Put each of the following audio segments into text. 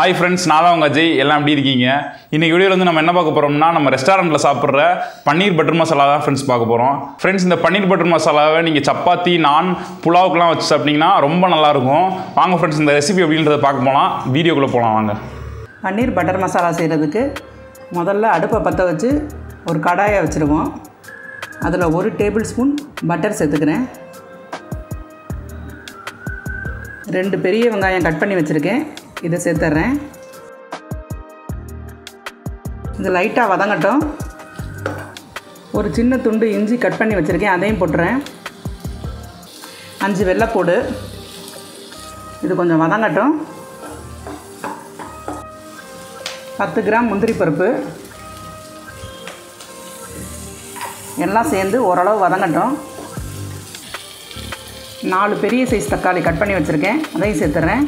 hi friends நான் தான் உங்கள் அஜய் எல்லாம் எப்படி இருக்கீங்க இன்னைக்கு வீடியோவில் வந்து நம்ம என்ன பார்க்க போகிறோம்னா நம்ம ரெஸ்டாரண்ட்டில் சாப்பிட்ற பன்னீர் பட்டர் மசாலா தான் ஃப்ரெண்ட்ஸ் பார்க்க போகிறோம் ஃப்ரெண்ட்ஸ் இந்த பன்னீர் பட்டர் மசாலாவை நீங்கள் சப்பாத்தி நான் புலாவுக்குலாம் வச்சு சாப்பிட்டீங்கன்னா ரொம்ப நல்லாயிருக்கும் வாங்க ஃப்ரெண்ட்ஸ் இந்த ரெசிபி அப்படின்றத பார்க்க போகலாம் வீடியோக்குள்ளே போகலாம் வாங்க பன்னீர் பட்டர் மசாலா செய்கிறதுக்கு முதல்ல அடுப்பை பற்ற வச்சு ஒரு கடாயை வச்சுருவோம் அதில் ஒரு டேபிள் ஸ்பூன் பட்டர் சேர்த்துக்கிறேன் ரெண்டு பெரிய வெங்காயம் கட் பண்ணி வச்சுருக்கேன் இதை சேர்த்துட்றேன் இது லைட்டாக வதங்கட்டும் ஒரு சின்ன துண்டு இஞ்சி கட் பண்ணி வச்சுருக்கேன் அதையும் போட்டுறேன் அஞ்சு வெள்ளைப்பூடு இது கொஞ்சம் வதங்கட்டும் பத்து கிராம் முந்திரி பருப்பு எல்லாம் சேர்ந்து ஓரளவு வதங்கட்டும் நாலு பெரிய சைஸ் தக்காளி கட் பண்ணி வச்சுருக்கேன் அதையும் சேர்த்துறேன்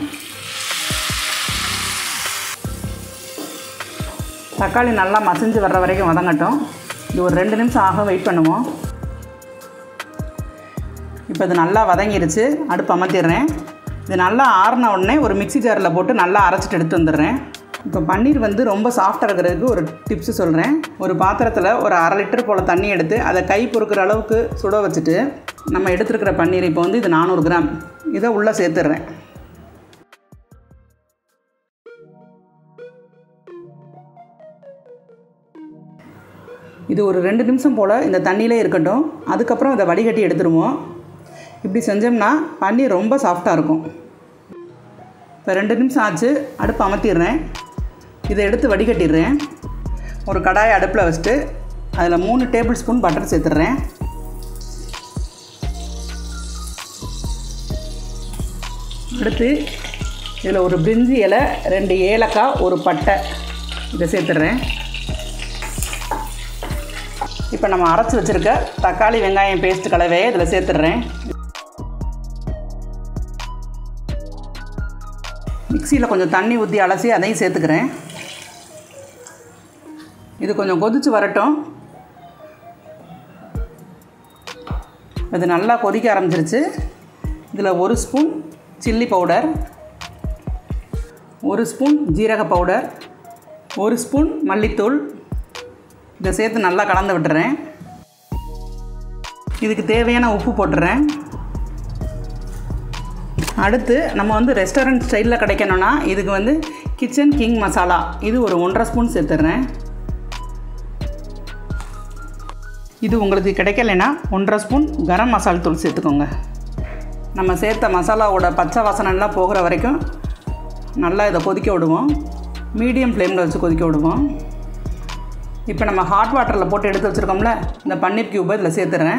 தக்காளி நல்லா மசிஞ்சு வர்ற வரைக்கும் வதங்கட்டும் இது ஒரு ரெண்டு நிமிஷம் ஆக வெயிட் பண்ணுவோம் இப்போ இது நல்லா வதங்கிருச்சு அடுப்பு அமர்த்திடுறேன் இது நல்லா ஆறின உடனே ஒரு மிக்ஸி ஜாரில் போட்டு நல்லா அரைச்சிட்டு எடுத்து வந்துடுறேன் இப்போ பன்னீர் வந்து ரொம்ப சாஃப்டாக இருக்கிறதுக்கு ஒரு டிப்ஸு சொல்கிறேன் ஒரு பாத்திரத்தில் ஒரு அரை லிட்டர் போல் தண்ணி எடுத்து அதை கை பொறுக்கிற அளவுக்கு சுட வச்சுட்டு நம்ம எடுத்துருக்கிற பன்னீர் இப்போ வந்து இது நானூறு கிராம் இதை உள்ளே சேர்த்துடுறேன் இது ஒரு ரெண்டு நிமிஷம் போல் இந்த தண்ணியிலே இருக்கட்டும் அதுக்கப்புறம் இதை வடிகட்டி எடுத்துருவோம் இப்படி செஞ்சோம்னா பன்னீர் ரொம்ப சாஃப்டாக இருக்கும் இப்போ ரெண்டு நிமிஷம் ஆச்சு அடுப்பு அமர்த்திடுறேன் இதை எடுத்து வடிகட்டிடுறேன் ஒரு கடாயை அடுப்பில் வச்சுட்டு அதில் மூணு டேபிள் ஸ்பூன் பட்டர் சேர்த்துட்றேன் அடுத்து இதில் ஒரு பிரிஞ்சி இலை ரெண்டு ஏலக்காய் ஒரு பட்டை இதை சேர்த்துட்றேன் இப்போ நம்ம அரைச்சி வச்சுருக்க தக்காளி வெங்காயம் பேஸ்ட் கலவையை இதில் சேர்த்துடுறேன் மிக்சியில் கொஞ்சம் தண்ணி ஊற்றி அலசி அதையும் சேர்த்துக்கிறேன் இது கொஞ்சம் கொதித்து வரட்டும் இது நல்லா கொதிக்க ஆரம்பிச்சிருச்சு இதில் ஒரு ஸ்பூன் சில்லி பவுடர் ஒரு ஸ்பூன் ஜீரக பவுடர் ஒரு ஸ்பூன் மல்லித்தூள் இதை சேர்த்து நல்லா கலந்து விட்டுறேன் இதுக்கு தேவையான உப்பு போட்டுறேன் அடுத்து நம்ம வந்து ரெஸ்டாரண்ட் ஸ்டைலில் கிடைக்கணும்னா இதுக்கு வந்து கிச்சன் கிங் மசாலா இது ஒரு ஒன்றரை ஸ்பூன் சேர்த்துட்றேன் இது உங்களுக்கு கிடைக்கலைன்னா ஒன்றரை ஸ்பூன் கரம் மசால் தூள் சேர்த்துக்கோங்க நம்ம சேர்த்த மசாலாவோட பச்சை வாசனைலாம் போகிற வரைக்கும் நல்லா இதை கொதிக்க விடுவோம் மீடியம் ஃப்ளேமில் வச்சு கொதிக்க விடுவோம் இப்போ நம்ம ஹாட் வாட்டரில் போட்டு எடுத்து வச்சுருக்கோம்ல இந்த பன்னீர் க்யூபை இதில் சேர்த்துறேன்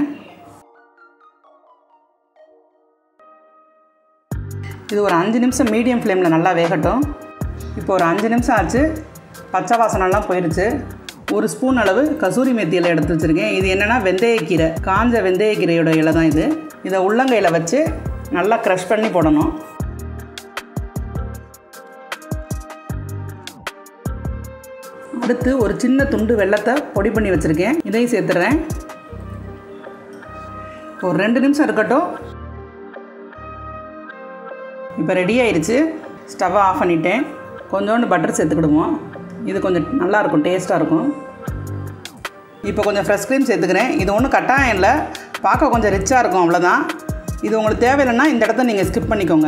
இது ஒரு அஞ்சு நிமிஷம் மீடியம் ஃப்ளேமில் நல்லா வேகட்டும் இப்போ ஒரு அஞ்சு நிமிஷம் ஆச்சு பச்சை வாசனைலாம் போயிடுச்சு ஒரு ஸ்பூன் அளவு கசூரி மெத்தி இலை எடுத்து வச்சுருக்கேன் இது என்னென்னா வெந்தயக்கீரை காஞ்ச வெந்தயக்கீரையோட இலை தான் இது இதை உள்ளங்கையில் வச்சு நல்லா க்ரஷ் பண்ணி போடணும் அடுத்து ஒரு சின்ன துண்டு வெள்ளத்தை பொடி பண்ணி வச்சுருக்கேன் இதையும் சேர்த்துறேன் ஒரு ரெண்டு நிமிஷம் இருக்கட்டும் இப்போ ரெடி ஆயிடுச்சு ஸ்டவ்வை ஆஃப் பண்ணிட்டேன் கொஞ்சோண்டு பட்டர் சேர்த்துக்கிடுவோம் இது கொஞ்சம் நல்லாயிருக்கும் டேஸ்ட்டாக இருக்கும் இப்போ கொஞ்சம் ஃப்ரெஷ் க்ரீம் சேர்த்துக்கிறேன் இது ஒன்றும் கட்டாயம் இல்லை பார்க்க கொஞ்சம் ரிச்சாக இருக்கும் அவ்வளோதான் இது உங்களுக்கு தேவையில்லைன்னா இந்த இடத்த நீங்கள் ஸ்கிப் பண்ணிக்கோங்க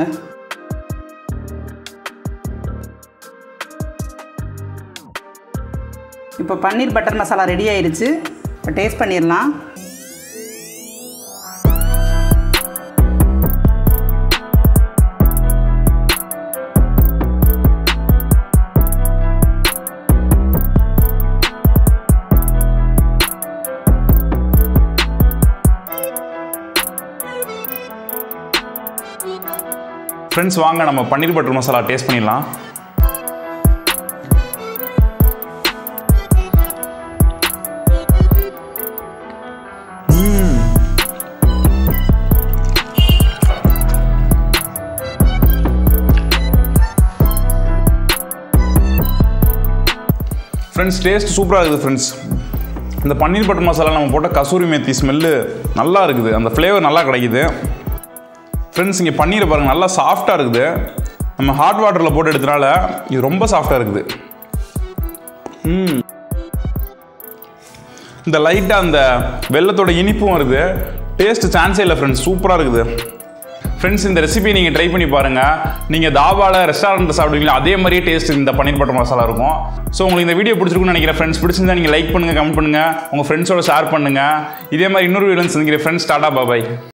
இப்போ பன்னீர் பட்டர் மசாலா ரெடி ஆயிடுச்சு இப்போ டேஸ்ட் பண்ணிடலாம் ஃப்ரெண்ட்ஸ் வாங்க நம்ம பன்னீர் பட்டர் மசாலா டேஸ்ட் பண்ணிடலாம் ஃப்ரெண்ட்ஸ் டேஸ்ட் சூப்பராக இருக்குது ஃப்ரெண்ட்ஸ் இந்த பன்னீர் பட்டர் மசாலா நம்ம போட்ட கசூரி மேத்தி ஸ்மெல்லு நல்லா இருக்குது அந்த ஃப்ளேவர் நல்லா கிடைக்குது ஃப்ரெண்ட்ஸ் இங்கே பன்னீரை பாருங்கள் நல்லா சாஃப்டாக இருக்குது நம்ம ஹாட் வாட்டரில் போட்டு எடுத்தனால இது ரொம்ப சாஃப்டாக இருக்குது ம் இந்த லைட்டாக அந்த வெள்ளத்தோட இனிப்பும் வருது டேஸ்ட் சான்ஸே இல்லை ஃப்ரெண்ட்ஸ் சூப்பராக இருக்குது ஃப்ரெண்ட்ஸ் இந்த ரெசிபி நீங்கள் ட்ரை பண்ணி பாருங்கள் நீங்கள் தாபாவில் ரெஸ்டாரண்ட்டில் சாப்பிடுவீங்களா அதே மாதிரியே டேஸ்ட் இந்த பன்னீர் பட்டர் மசாலா இருக்கும் ஸோ உங்களுக்கு இந்த வீடியோ பிடிச்சிருக்குன்னு நினைக்கிறேன் ஃப்ரெண்ட்ஸ் பிடிச்சிருந்தா நீங்கள் லைக் பண்ணுங்கள் கமெண்ட் பண்ணுங்கள் உங்கள் ஃப்ரெண்ட்ஸோட ஷேர் பண்ணுங்கள் இதே மாதிரி இன்னொரு வீடியோ சந்திக்கிற ஃப்ரெண்ட்ஸ் டாடா பாபாய்